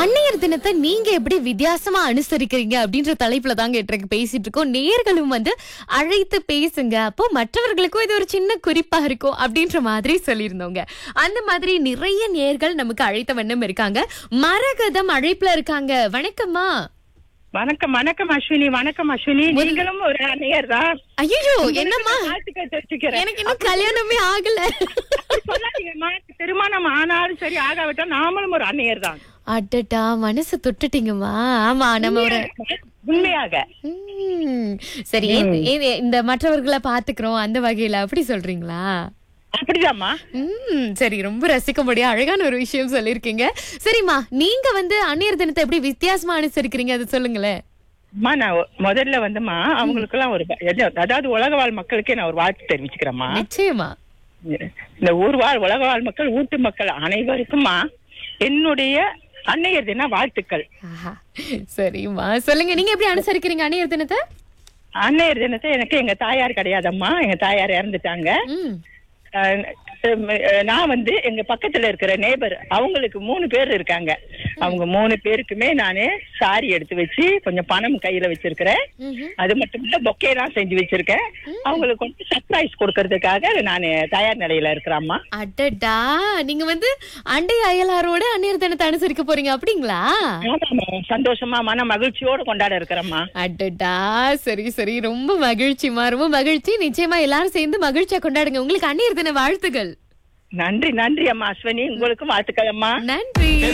அன்னையர் தினத்தை நீங்க எப்படி வித்தியாசமா அனுசரிக்கிறீங்க அப்படின்ற தலைப்புல தாங்க இன்றைக்கு பேசிட்டு இருக்கோம் நேர்களும் வந்து அழைத்து பேசுங்க அப்போ மற்றவர்களுக்கும் இது ஒரு சின்ன குறிப்பா இருக்கும் அப்படின்ற மாதிரி சொல்லியிருந்தோங்க அந்த மாதிரி நிறைய நேர்கள் நமக்கு அழைத்த வண்ணம் இருக்காங்க மரகதம் அழைப்புல இருக்காங்க வணக்கம்மா வணக்கம் வணக்கம் அஸ்வினி வணக்கம் அஸ்வினி நீங்களும் ஒரு அன்னையர் தான் ஐயோ என்னம்மா வாழ்த்துக்கள் தெரிவிச்சுக்கிறேன் எனக்கு இன்னும் கல்யாணமே ஆகல அப்படி சொல்லாதீங்கம்மா திருமணம் ஆனாலும் சரி ஆகாவிட்டா நாமளும் ஒரு அன்னையர் தான் அடடா மனசு தொட்டுட்டீங்கம்மா ஆமா நம்ம ஒரு உண்மையாக ம், சரி இது- இந்த மற்றவர்களை பாத்துக்கிறோம் அந்த வகையில அப்படி சொல்றீங்களா அப்படிதாம்மா ம் சரி ரொம்ப ரசிக்க முடியும் அழகான ஒரு விஷயம் சொல்லிருக்கீங்க சரிம்மா நீங்க வந்து அந்நியர் தினத்தை எப்படி வித்தியாசமா அனுசரிக்கிறீங்க அதை சொல்லுங்களேன் அம்மா நான் ஒ- முதல்ல வந்துமா அவங்களுக்கு எல்லாம் ஒரு எது- அதாவது உலக வாழ் மக்களுக்கே நான் ஒரு வாழ்த்து தெரிவிச்சுக்கிறேம்மா நிச்சயமா இந்த ஊர் வாழ் உலக வாழ் மக்கள் ஊட்டு மக்கள் அனைவருக்குமா என்னுடைய அன்னையர் தின வாழ்த்துக்கள் ஆஹா, சரிம்மா சொல்லுங்க நீங்க எப்படி அனுசரிக்கிறீங்க அந்நியர் தினத்தை அன்னையர் தினத்தை எனக்கு எங்க தாயார் கிடையாதம்மா எங்க தாயார் இறந்துட்டாங்க ம் அஹ் அஹ் நான் வந்து எங்க பக்கத்துல இருக்கிற நேபர் அவங்களுக்கு மூணு பேர் இருக்காங்க அவங்க மூணு பேருக்குமே நானு சாரி எடுத்து வச்சு கொஞ்சம் பணம் கையில வச்சிருக்கிறேன் ம்ஹும். அது மட்டும் இல்ல பொக்கே எல்லாம் செஞ்சு வச்சிருக்கேன் அவங்களுக்கு வந்து சர்ப்ரைஸ் கொடுக்கறதுக்காக நான் தயார் நிலையில இருக்கிறாம்மா அடடா நீங்க வந்து அண்டை அயலாரோட அந்நியர் தினத்தை அனுசரிக்க போறீங்க அப்படிங்களா ஆமாம்மா, சந்தோஷமா மன மகிழ்ச்சியோட கொண்டாட இருக்கிறேம்மா அடடா சரி சரி ரொம்ப மகிழ்ச்சிமா ரொம்ப மகிழ்ச்சி நிச்சயமா எல்லாரும் சேர்ந்து மகிழ்ச்சியா கொண்டாடுங்க உங்களுக்கு அந்நியர் தின வாழ்த்துகள் நன்றி நன்றி அம்மா அஸ்வினி உங்களுக்கும் வாழ்த்துக்கள் அம்மா நன்றி